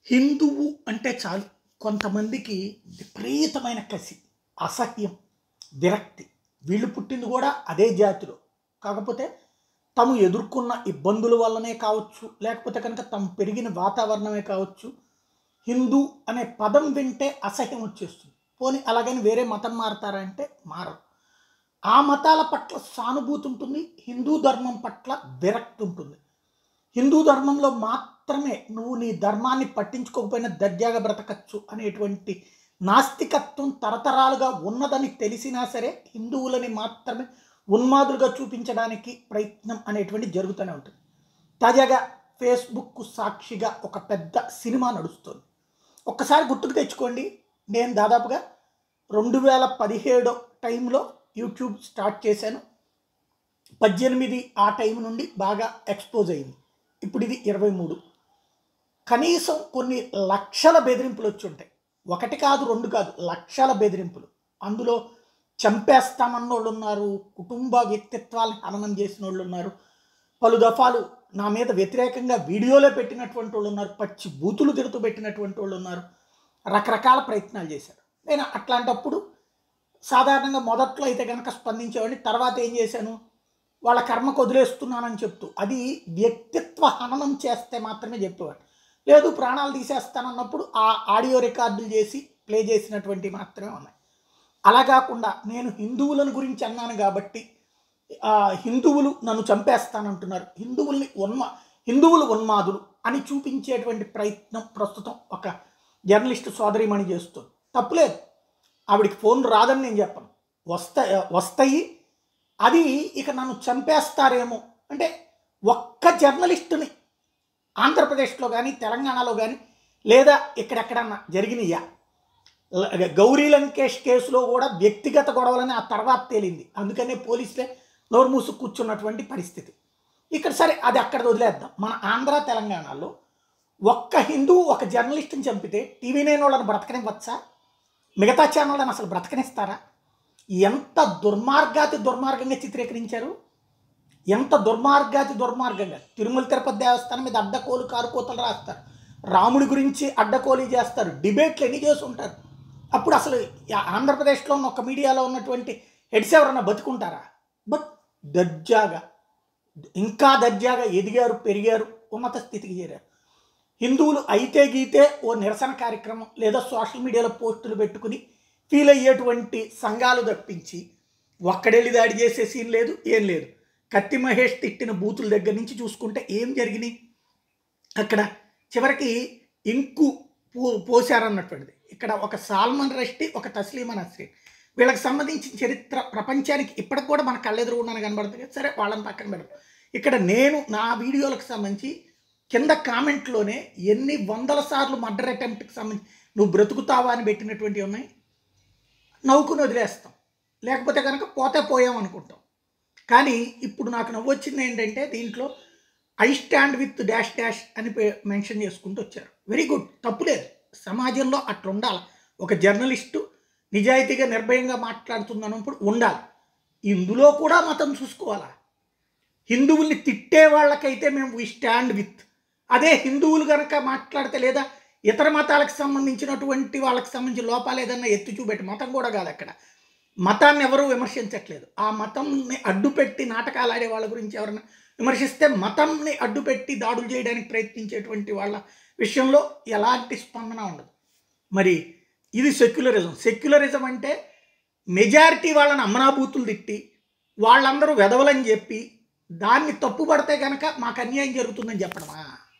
హిందువు అంటే చాలు కొంతమందికి విపరీతమైన కసి అసహ్యం విరక్తి వీళ్ళు పుట్టింది కూడా అదే జాతిలో కాకపోతే తాము ఎదుర్కొన్న ఇబ్బందుల వల్లనే కావచ్చు లేకపోతే కనుక తాము పెరిగిన వాతావరణమే కావచ్చు హిందూ అనే పదం వింటే అసహ్యం వచ్చేస్తుంది పోనీ అలాగని వేరే మతం మారతారంటే మారరు ఆ మతాల పట్ల సానుభూతి ఉంటుంది హిందూ ధర్మం పట్ల విరక్తి ఉంటుంది హిందూ ధర్మంలో మాత్రమే నువ్వు నీ ధర్మాన్ని పట్టించుకోకపోయినా దర్జాగా బ్రతకచ్చు అనేటువంటి నాస్తికత్వం తరతరాలుగా ఉన్నదని తెలిసినా సరే హిందువులని మాత్రమే ఉన్మాదులుగా చూపించడానికి ప్రయత్నం అనేటువంటి జరుగుతూనే ఉంటుంది తాజాగా ఫేస్బుక్ సాక్షిగా ఒక పెద్ద సినిమా నడుస్తుంది ఒక్కసారి గుర్తుకు తెచ్చుకోండి నేను దాదాపుగా రెండు వేల పదిహేడు టైంలో యూట్యూబ్ స్టార్ట్ చేశాను పద్దెనిమిది ఆ టైం నుండి బాగా ఎక్స్పోజ్ అయింది ఇప్పుడు ఇది ఇరవై మూడు కనీసం కొన్ని లక్షల బెదిరింపులు వచ్చి ఉంటాయి ఒకటి కాదు రెండు కాదు లక్షల బెదిరింపులు అందులో చంపేస్తామన్న వాళ్ళు ఉన్నారు కుటుంబ వ్యక్తిత్వాలను హననం చేసిన వాళ్ళు ఉన్నారు పలు దఫాలు నా మీద వ్యతిరేకంగా వీడియోలో పెట్టినటువంటి వాళ్ళు ఉన్నారు పచ్చి బూతులు తిడుతూ పెట్టినటువంటి వాళ్ళు ఉన్నారు రకరకాల ప్రయత్నాలు చేశారు నేను అట్లాంటప్పుడు సాధారణంగా మొదట్లో అయితే కనుక స్పందించేవాడిని తర్వాత ఏం చేశాను వాళ్ళ కర్మకు వదిలేస్తున్నానని చెప్తూ అది వ్యక్తిత్వ హననం చేస్తే మాత్రమే చెప్పేవాడు లేదు ప్రాణాలు తీసేస్తానన్నప్పుడు ఆ ఆడియో రికార్డులు చేసి ప్లే చేసినటువంటి మాత్రమే ఉన్నాయి అలా కాకుండా నేను హిందువులను గురించి అన్నాను కాబట్టి ఆ, హిందువులు నన్ను చంపేస్తానంటున్నారు హిందువుల్ని ఉన్మా హిందువులు ఉన్మాదులు అని చూపించేటువంటి ప్రయత్నం ప్రస్తుతం ఒక జర్నలిస్ట్ సోదరిమణి చేస్తుంది తప్పులేదు ఆవిడికి ఫోన్ రాదని నేను చెప్పను వస్తా వస్తాయి అది ఇక నన్ను చంపేస్తారేమో అంటే ఒక్క జర్నలిస్టుని ఆంధ్రప్రదేశ్లో కానీ తెలంగాణలో కానీ లేదా ఇక్కడెక్కడన్నా జరిగినాయా ల- గౌరీ లంకేష్ కేసులో కూడా వ్యక్తిగత గొడవలని ఆ తర్వాత తేలింది అందుకనే పోలీసులే నోరు మూసు కూర్చున్నటువంటి పరిస్థితి ఇక్కడ సరే అది అక్కడ వదిలేద్దాం మన ఆంధ్ర తెలంగాణలో ఒక్క హిందూ ఒక జర్నలిస్ట్ని చంపితే టీవీ నైన్ వాళ్ళని బ్రతకనివ్వచ్చా మిగతా ఛానళ్ళని అసలు బ్రతకనిస్తారా ఎంత దుర్మార్గాతి దుర్మార్గంగా చిత్రీకరించారు ఎంత దుర్మార్గాతి దుర్మార్గంగా తిరుమల తిరుపతి దేవస్థానం మీద అడ్డకోలు కారుకోతలు రాస్తారు రాముడి గురించి అడ్డకోలు చేస్తారు డిబేట్లు ఎన్ని చేసి ఉంటారు అప్పుడు అసలు ఆ- ఆంధ్రప్రదేశ్లో ఉన్న ఒక మీడియాలో ఉన్నటువంటి హెడ్స్ ఎవరన్నా బతుకుంటారా బట్ దర్జాగా ఇంకా దర్జాగా ఎదిగారు పెరిగారు ఉన్నత స్థితికి చేరారు హిందువులు అయితే గీతే ఓ నిరసన కార్యక్రమం లేదా సోషల్ మీడియాలో పోస్టులు పెట్టుకుని ఫీల్ అయ్యేటువంటి సంఘాలు తప్పించి ఒక్కడెళ్ళి దాడి చేసే సీన్ లేదు ఏం లేదు కత్తి మహేష్ తిట్టిన బూతుల దగ్గర నుంచి చూసుకుంటే ఏం జరిగినాయి అక్కడ చివరికి ఇంకు పో పోశారన్నటువంటిది ఇక్కడ ఒక సాల్మన్ రష్టి ఒక తస్లీమన్ నస్రీన్ వీళ్ళకి సంబంధించిన చరిత్ర ప్రపంచానికి ఇప్పటికి కూడా మన కళ్ళెదురు ఉన్నాను కనబడుతుంది కదా, సరే వాళ్ళని పక్కన పెడదాం ఇక్కడ నేను నా వీడియోలకు సంబంధించి కింద కామెంట్లోనే ఎన్ని వందల సార్లు మర్డర్ అటెంప్ట్కి సంబంధించి నువ్వు బ్రతుకుతావా అని పెట్టినటువంటివి ఉన్నాయి నవ్వుకుని వదిలేస్తాం లేకపోతే కనుక పోతే పోయాం అనుకుంటాం కానీ ఇప్పుడు నాకు నవ్వొచ్చింది ఏంటంటే దీంట్లో I stand with dash dash అని పే- మెన్షన్ చేసుకుంటూ వచ్చారు వెరీ గుడ్ తప్పులేదు సమాజంలో అట్లా ఉండాలి ఒక జర్నలిస్టు నిజాయితీగా నిర్భయంగా మాట్లాడుతుందన్నప్పుడు ఉండాలి ఇందులో కూడా మతం చూసుకోవాలా హిందువుల్ని తిట్టే వాళ్ళకైతే మేము వి స్టాండ్ విత్ అదే హిందువులు కనుక మాట్లాడితే లేదా ఇతర మతాలకు సంబంధించినటువంటి వాళ్ళకి సంబంధించిన లోపాలు ఏదన్నా ఎత్తి చూపెట్టి మతం కూడా కాదు అక్కడ మతాన్ని ఎవరూ విమర్శించట్లేదు ఆ మతంని అడ్డుపెట్టి నాటకాలు ఆడే వాళ్ళ గురించి ఎవరైనా విమర్శిస్తే మతంని అడ్డుపెట్టి దాడులు చేయడానికి ప్రయత్నించేటువంటి వాళ్ళ విషయంలో ఎలాంటి స్పందన ఉండదు మరి ఇది సెక్యులరిజం సెక్యులరిజం అంటే మెజారిటీ వాళ్ళని అమ్మనాభూతులు తిట్టి వాళ్ళందరూ వెదవలని చెప్పి దాన్ని తప్పుపడితే కనుక మాకు అన్యాయం జరుగుతుందని చెప్పడమా